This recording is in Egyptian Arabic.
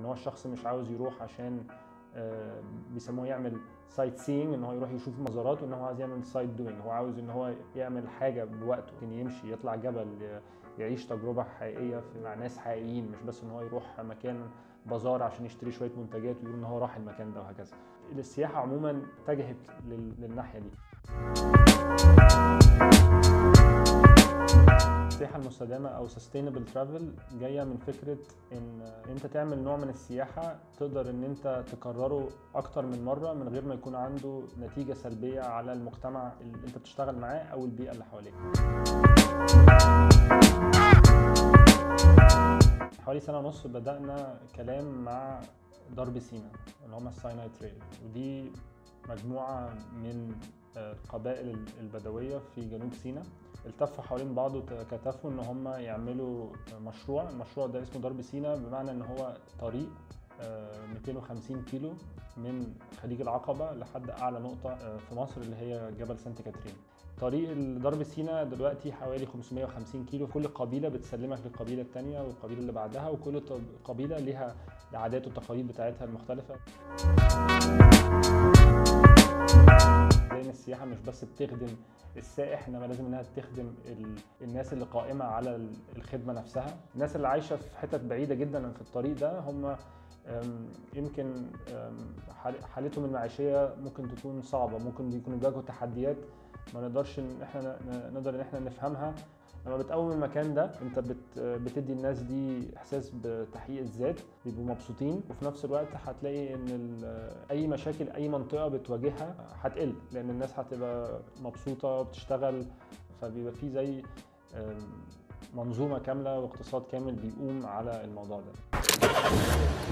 هو الشخص مش عاوز يروح عشان آه، بيسموه يعمل سايت سينج ان هو يروح يشوف مزارات وان هو عايز يعمل سايت دوينج هو عاوز ان هو يعمل حاجه بوقته ممكن يمشي يطلع جبل ي- يعيش تجربه حقيقيه في- مع ناس حقيقيين مش بس ان هو يروح مكان بازار عشان يشتري شويه منتجات ويقول ان هو راح المكان ده وهكذا السياحه عموما اتجهت لل- للناحيه دي السياحة المستدامة أو sustainable travel جاية من فكرة إن أنت تعمل نوع من السياحة تقدر إن أنت تكرره أكتر من مرة من غير ما يكون عنده نتيجة سلبية على المجتمع اللي أنت بتشتغل معاه أو البيئة اللي حواليك. حوالي سنة ونص بدأنا كلام مع درب سينا اللي هم السايناي تريل ودي مجموعة من آه، القبائل البدوية في جنوب سيناء التفوا حوالين بعض وتكاتفوا ان هم يعملوا مشروع المشروع ده اسمه درب سينا بمعنى ان هو طريق آه، 250 كيلو من خليج العقبة لحد أعلى نقطة آه، في مصر اللي هي جبل سانت كاترين طريق درب سينا دلوقتي حوالي 550 كيلو كل قبيلة بتسلمك للقبيلة التانية والقبيلة اللي بعدها وكل طب- قبيلة ليها العادات والتقاليد بتاعتها المختلفة زي ان السياحه مش بس بتخدم السائح انما لازم انها تخدم ال... الناس اللي قائمه على ال- الخدمه نفسها الناس اللي عايشه في حتت بعيده جدا في الطريق ده هم أم، يمكن أم، حال- حالتهم المعيشيه ممكن تكون صعبه ممكن يكونوا بيواجهوا تحديات ما نقدرش ان احنا ن- نقدر ان احنا نفهمها لما بتقوم المكان ده انت بت بتدي الناس دي احساس بتحقيق الذات بيبقوا مبسوطين وفي نفس الوقت هتلاقي ان ال- اي مشاكل اي منطقه بتواجهها هتقل لان الناس هتبقى مبسوطه بتشتغل فبيبقى في زي أم، منظومه كامله واقتصاد كامل بيقوم على الموضوع ده